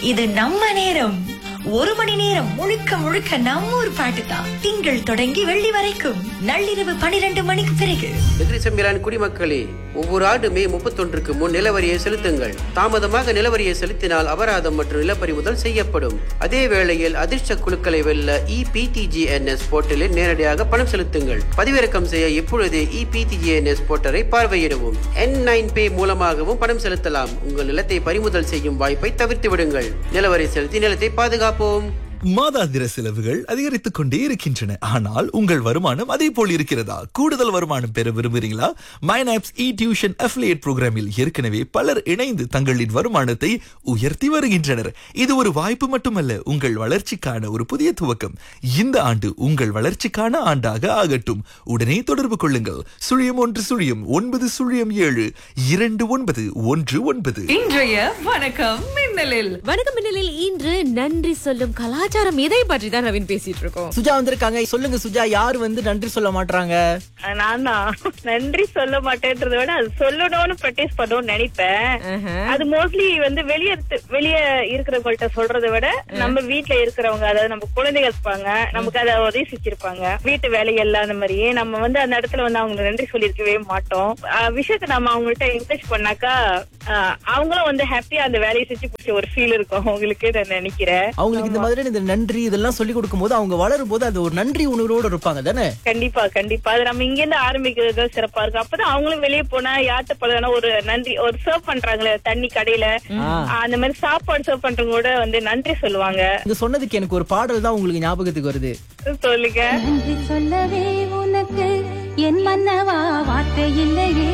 இது நம்ம நேரம் ஒரு மணி நேரம் முழுக்க முழுக்க நம்ம ஊர் பாட்டு தான் திங்கள் தொடங்கி வெள்ளி வரைக்கும் நள்ளிரவு பனிரெண்டு மணிக்கு பிறகு எதிரி செம்பிலான் குடிமக்களே ஒவ்வொரு ஆண்டு மே முப்பத்தொன்றுக்கு முன் நிலவரியை செலுத்துங்கள் தாமதமாக நிலவரியை செலுத்தினால் அபராதம் மற்றும் நிலப்பறிமுதல் செய்யப்படும் அதே வேளையில் அதிர்ஷ்ட குழுக்களை வெல்ல இபிடிஜிஎன்எஸ் போர்ட்டலில் நேரடியாக பணம் செலுத்துங்கள் பதிவிறக்கம் செய்ய இப்பொழுதே இபிடிஜிஎன்எஸ் போர்ட்டலை பார்வையிடவும் என் நைன் பே மூலமாகவும் பணம் செலுத்தலாம் உங்கள் நிலத்தை பறிமுதல் செய்யும் வாய்ப்பை தவிர்த்து விடுங்கள் நிலவரி செலுத்தி நிலத்தை பாதுகாப்போம் மாதாந்திர செலவுகள் அதிகரித்துக் கொண்டே இருக்கின்றன ஆனால் உங்கள் வருமானம் அதே போல் இருக்கிறதா கூடுதல் வருமானம் பெற விரும்புகிறீங்களா மைனாப்ஸ் இ டியூஷன் அஃபிலியேட் புரோகிராமில் ஏற்கனவே பலர் இணைந்து தங்களின் வருமானத்தை உயர்த்தி வருகின்றனர் இது ஒரு வாய்ப்பு மட்டுமல்ல உங்கள் வளர்ச்சிக்கான ஒரு புதிய துவக்கம் இந்த ஆண்டு உங்கள் வளர்ச்சிக்கான ஆண்டாக ஆகட்டும் உடனே தொடர்பு கொள்ளுங்கள் சுழியம் ஒன்று சுழியம் ஒன்பது சுழியம் ஏழு இரண்டு ஒன்பது ஒன்று ஒன்பது இன்றைய வணக்கம் மின்னலில் வணக்கம் மின்னலில் இன்று நன்றி சொல்லும் கலாச்சாரம் இதை பற்றி தான் நவீன் பேசிட்டு இருக்கோம் சுஜா வந்திருக்காங்க சொல்லுங்க சுஜா யார் வந்து நன்றி சொல்ல மாட்டாங்க நான் தான் நன்றி சொல்ல மாட்டேன்றத விட அது சொல்லணும்னு ப்ராக்டிஸ் பண்ணணும்னு நினைப்பேன் அது மோஸ்ட்லி வந்து வெளிய இருந்து- வெளிய இருக்கிறவங்கள்ட்ட சொல்றதை விட நம்ம வீட்ல இருக்கிறவங்க அதாவது நம்ம குழந்தைகள் இருப்பாங்க நமக்கு அதை உதவி செஞ்சிருப்பாங்க வீட்டு வேலையெல்லாம் அந்த மாதிரி நம்ம வந்து அந்த இடத்துல வந்து அவங்க நன்றி சொல்லியிருக்கவே மாட்டோம் ஆஹ் விஷயத்த நம்ம அவங்கள்ட்ட என்கரேஜ் பண்ணாக்கா ஆஹ் அவங்களும் வந்து ஹாப்பியா அந்த வேலையை செஞ்சு பிடிச்ச ஒரு ஃபீல் இருக்கும் அவங்களுக்கு நான் நினைக்கிறேன் அவங்களுக்கு இந்த மாதிரி இந்த நன்றி இதெல்லாம் சொல்லி கொடுக்கும் போது அவங்க வளரும் போது அது ஒரு நன்றி உணர்வோடு இருப்பாங்க தானே கண்டிப்பா கண்டிப்பா அது நம்ம இங்க இருந்து ஆரம்பிக்கிறது தான் சிறப்பா இருக்கும் அப்பதான் அவங்களும் வெளியே போனா யார்கிட்ட பழகினா ஒரு நன்றி ஒரு சர்வ் பண்றாங்களே தண்ணி கடையில ஆ. அந்த மாதிரி சாப்பாடு சர்வ் பண்றவங்க கூட வந்து நன்றி சொல்லுவாங்க இங்க சொன்னதுக்கு எனக்கு ஒரு பாடல் தான் உங்களுக்கு ஞாபகத்துக்கு வருது சொல்லுங்க நன்றி சொல்லவே உனக்கு என் மன்னவா வார்த்தை இல்லையே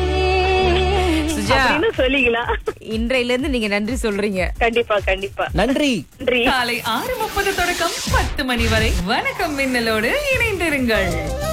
சுஜா அப்படின்னு சொல்லிக்கலாம் இன்றையில இருந்து நீங்க நன்றி சொல்றீங்க கண்டிப்பா கண்டிப்பா நன்றி நன்றி காலை ஆறு முப்பது தொடக்கம் பத்து மணி வரை வணக்கம் மின்னலோடு இணைந்திருங்கள்